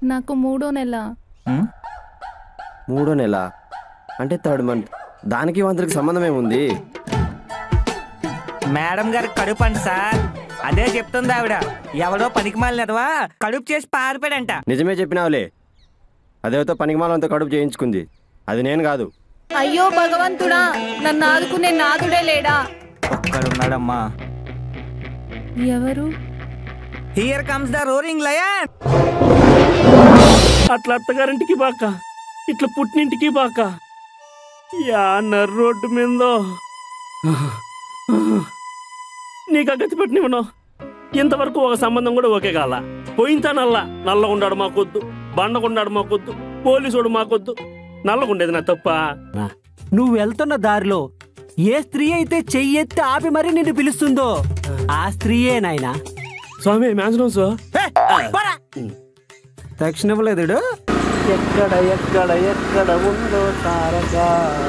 నాకు మూడో నెల ఉమ్, మూడో నెల అంటే థర్డ్ మంత్ దానికి వంతరికి సంబంధం ఏముంది మేడం గారి కడుపు అంట సార్ అదే చెప్తుంది ఆవిడ ఎవడో పనికి మాలినదవా కడుపు చేసి పారిపోయాడంట నిజమే చెప్పినావులే అదేతో పనికిమాలంతో కడుపు చేయించుకుంది అది నేను కాదు అయ్యో భగవంతుడా నన్ను ఆదుకునే నాదుడే లేడా ఒక్కడున్నాడమ్మా ఎవరు here comes the roaring lion అట్లా అత్తగారింటికి బాక ఇట్లా పుట్టినింటికి బాక యా నర్ రోడ్డు మీందో నీకు అగతి పెట్టినవను ఇంతవరకు ఒక సంబంధం కూడా ఓకే కాల పోయింతా నల్ల నల్లగుండాడు మాకొద్దు బండగుండాడు మాకొద్దు పోలీసుడు మాకొద్దు నల్లగుండేది నా తప్ప నువ్వు వెళ్తున్న దారిలో ఏ స్త్రీ అయితే చెయ్యెత్తి ఆపి మరీ నిన్ను పిలుస్తుందో ఆ స్త్రీయే నాయనా స్వామి మ్యాన్సన్ సో దక్షిణ ఇవ్వలేదు ఎక్కడ ఎక్కడ ఎక్కడ ఉందో తారగా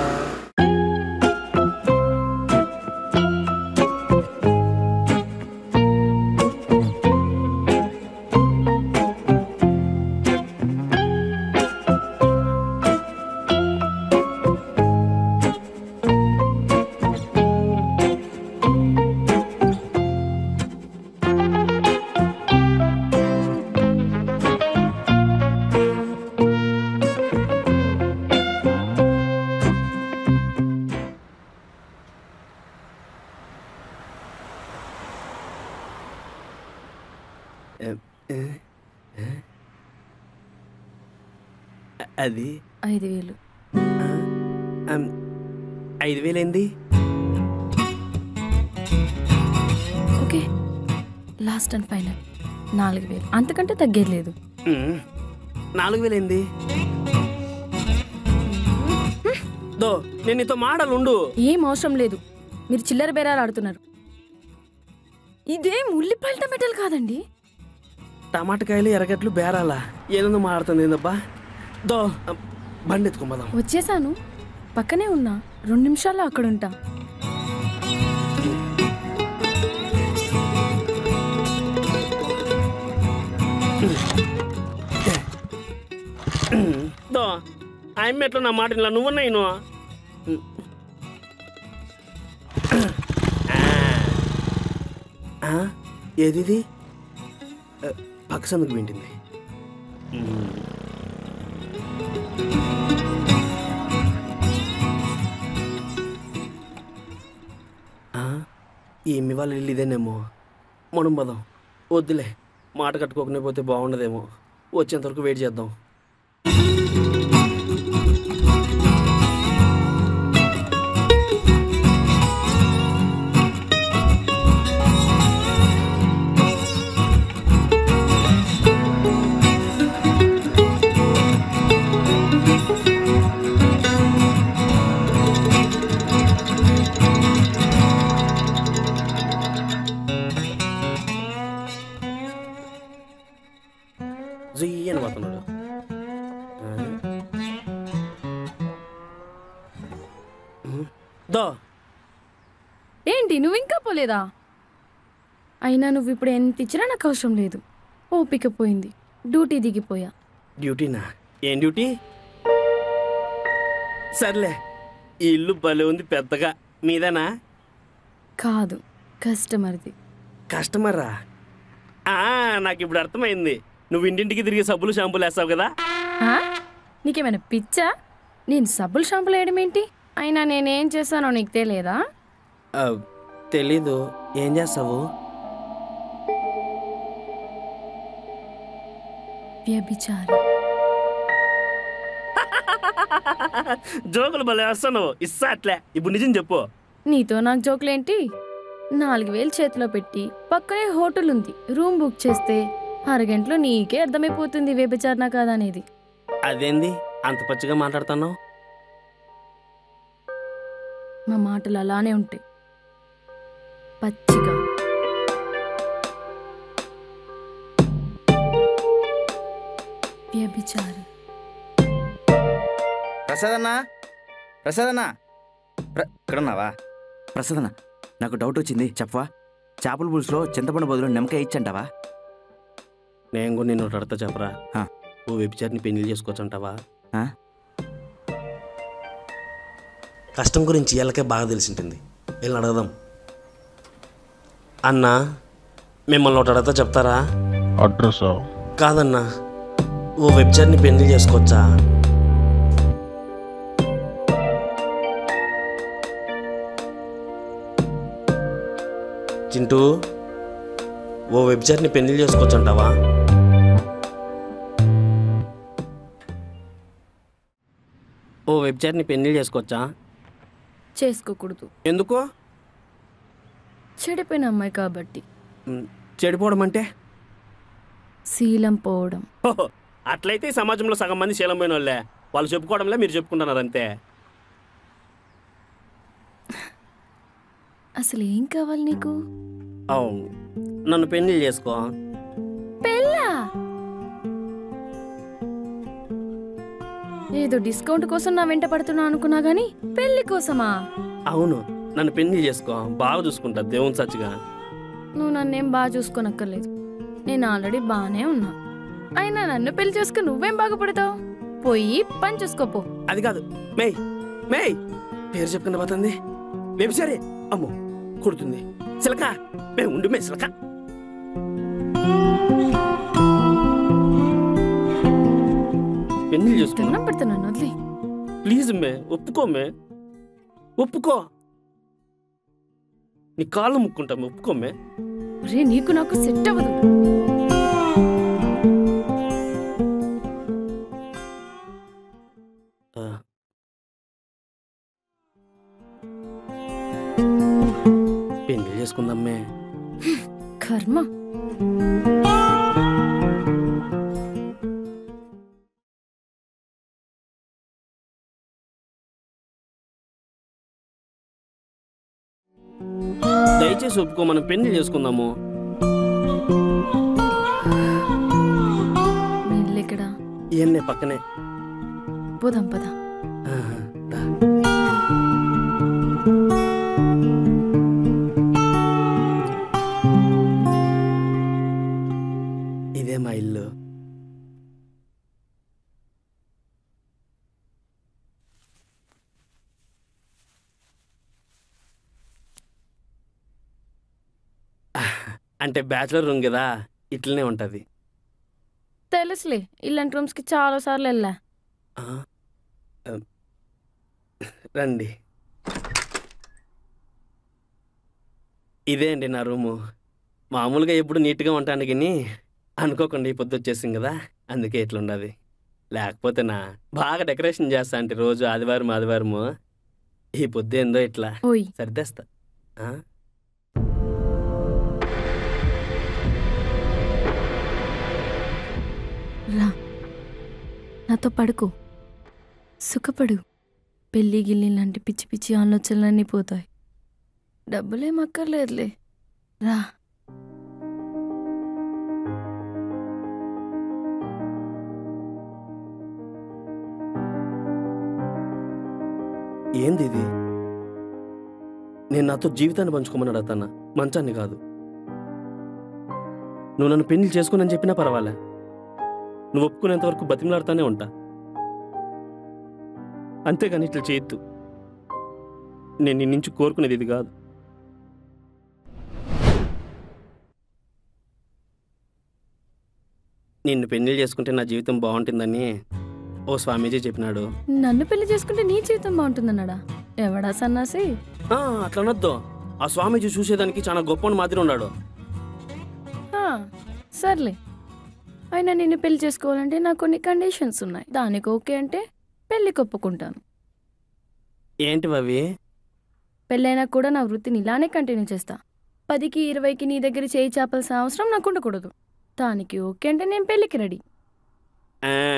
అది ఐదు వేలు అమ్, ఐదు వేలేంది ఓకే లాస్ట్ అండ్ ఫైనల్ నాలుగు వేలు అంతకంటే తగ్గేది లేదు ఉమ్, నాలుగు వేలేంది దో నేను నీతో మాటలుండు ఏం అవసరం లేదు మీరు చిల్లర బేరాలు ఆడుతున్నారు ఇదేం ఉల్లిపాయల టమాటాలు కాదండి టమాటకాయలు ఎర్రగడ్డలు బేరాలా ఏదో మాడుతుంది ఏందబ్బా దో బండి ఎత్తుకోమదాం వచ్చేసాను పక్కనే ఉన్నా రెండు నిమిషాల్లో అక్కడ ఉంటా దో ఆయన ఎట్లా నా మాట ఇలా నువ్వు నేను ఏది ఇది ఆ, పక్క సందుకు వింటుంది ఏమి వాళ్ళు ఇల్లు ఇదేనేమో మనం పదాం వద్దులే మాట కట్టుకోకనే పోతే బాగుండదేమో వచ్చేంతవరకు వెయిట్ చేద్దాం జుయ్యి అని పోతున్నాడు దో ఏంటి నువ్వు ఇంకా పోలేదా అయినా నువ్వు ఇప్పుడు ఎంత ఇచ్చినా నాకు అవసరం లేదు ఓపిక పోయింది డ్యూటీ దిగిపోయా డ్యూటీనా ఏం డ్యూటీ సర్లే ఈ ఇల్లు భలే ఉంది పెద్దగా మీదేనా కాదు కస్టమర్ది కస్టమరా ఆ, నాకు ఇప్పుడు అర్థమైంది నువ్వు ఇంటింటికి తిరిగి సబ్బులు షాంపూలు వేస్తావు కదా ఆ? నీకేమైనా పిచ్చా నేను సబ్బులు షాంపులు వేయడం ఏంటి అయినా నేనేం చేస్తానో నీకు తెలియదా ఆ, తెలీదు ఏం చేస్తావు వ్యభిచారం జోకులు భలే వేస్తాను ఇస్సా అట్లే ఇప్పుడు నిజం చెప్పు నీతో నాకు జోకులేంటి నాలుగు వేలు చేతిలో పెట్టి పక్కనే హోటల్ ఉంది రూమ్ బుక్ చేస్తే అరగంటలో నీకే అర్థమైపోతుంది వ్యభిచారణ కాదనేది అదేంది అంత పచ్చిగా మాట్లాడుతున్నావు మా మాటలు అలానే ఉంటాయి పచ్చిగా వ్యభిచారం ప్రసాద్ అన్నా ప్రసాద్ అన్నా ప్ర- ఇక్కడున్నావా ప్రసాద్ అన్న నాకు డౌట్ వచ్చింది చెప్పవా చేపల పులుసులో చింతపండు బదులు నిమ్మకాయ ఇచ్చంటావా నేను కూడా నిన్ను అడతా చెప్పరా ఆ. ఓ వ్యభిచారిని పెళ్లి చేసుకోవచ్చు అంటావా ఆ? కష్టం గురించి వీళ్ళకే బాగా తెలిసింటుంది వీళ్ళని అడగదాం అన్నా మిమ్మల్ని ఒకటి అడగతా చెప్తారా అడ్రస్ కాదన్నా ఓ వెబ్సైట్ని పెళ్లి చేసుకోవచ్చా చింటూ ఓ వెబ్సైట్ని పెళ్లి చేసుకోవచ్చు అంటావా ఓ వెబ్సైట్ని పెళ్లి చేసుకోవచ్చా చేసుకోకూడదు ఎందుకో చెడిపోయిన అమ్మాయి కాబట్టి మ్, చెడిపోవడం అంటే శీలం పోవడం ఓహో, అట్లయితే ఈ సమాజంలో సగం మంది శీలమైన వాళ్ళే వాళ్ళు చెప్పుకోవడంలే మీరు చెప్పుకుంటున్నారు అంతే అసలు ఏం కావాలి నీకు అవును నన్ను పెళ్లి చేసుకో పెళ్ళా ఏదో డిస్కౌంట్ కోసం నా వెంట పడుతున్నా అనుకున్నా గానీ పెళ్లి కోసమా అవును నన్ను పెళ్లి చేసుకో బాగా చూసుకుంటా దేవుని సచ్చిగా నువ్వు నన్నేం బాగా చూసుకోనక్కర్లేదు నేను ఆల్రెడీ బాగానే ఉన్నా అయినా నన్ను పెళ్లి చేసుకుని నువ్వేం బాగుపడతావు పోయి పని చూసుకోపో అది కాదు మేయ్ మేయ్ పేరు చెప్పుకున్న పోతుంది వ్యభిచారి అమ్మో కొడుతుంది సిలక మే ఉండు మే సిలక పెళ్లి చేసుకున్నా దండం పెడుతున్నాను వదిలే ప్లీజ్ మే ఒప్పుకో మే ఒప్పుకో నీ కాళ్ళు ముక్కుంటా మే ఒప్పుకో మే ఒరే నీకు నాకు సెట్ అవ్వదు ఆ. పెళ్లి చేసుకుందాం మే కర్మ దయచేసి ఒప్పుకో మనం పెళ్లి చేసుకుందాము మీ ఇల్లు ఎక్కడా ఇవన్నీ పక్కనే పోదాం పదా ఆహా, దా. ఇదే మా ఇల్లు అంటే బ్యాచులర్ రూమ్ కదా ఇట్లనే ఉంటుంది తెలుసులే ఇలాంటి రూమ్స్ కి చాలా సార్లు వెళ్ళా ఆ, ఆ, రండి ఇదే అండి నా రూము మామూలుగా ఎప్పుడు నీట్గా ఉంటాను కానీ అనుకోకుండా ఈ పొద్దు వచ్చేసింది కదా అందుకే ఇట్లుండదు లేకపోతే నా బాగా డెకరేషన్ చేస్తా అంటే రోజు ఆదివారం ఆదివారము ఈ పొద్దు ఏందో ఇట్లా ఓయ్ సర్దేస్తా ఆ? రా నాతో పడుకో సుఖపడు పెళ్ళి గిల్లి లాంటి పిచ్చి పిచ్చి ఆలోచనలన్నీ పోతాయి డబ్బులేం అక్కర్లేదులే రా ఏంది ఇది నేను నాతో జీవితాన్ని పంచుకోమని అడుగుతానా మంచాన్ని కాదు నువ్వు నన్ను పెళ్లి చేసుకుని చెప్పినా పర్వాలే నువ్వు ఒప్పుకునేంత వరకు బతిమలాడుతానే ఉంటా అంతేగాని ఇట్లా చేయొద్దు నేను నీ నుంచి కోరుకునేది ఇది కాదు నిన్ను పెళ్లి చేసుకుంటే నా జీవితం బాగుంటుందని ఓ స్వామీజీ చెప్పినాడు నన్ను పెళ్లి చేసుకుంటే నీ జీవితం బాగుంటుందన్నాడా ఎవడా సన్నాసి ఆ, అట్లా అనొద్దు ఆ స్వామీజీ చూసేదానికి చాలా గొప్ప మాదిరి ఉన్నాడు ఆ, సర్లే అయినా నిన్ను పెళ్లి చేసుకోవాలంటే నాకు కొన్ని కండిషన్స్ ఉన్నాయి దానికి ఓకే అంటే పెళ్లి ఒప్పుకుంటాను ఏంటివి అవి పెళ్ళైనా కూడా నా వృత్తిని ఇలానే కంటిన్యూ చేస్తా పదికి ఇరవైకి నీ దగ్గర చేయి చేపాల్సిన అవసరం నాకు ఉండకూడదు దానికి ఓకే అంటే నేను పెళ్ళికి రెడీ ఆ,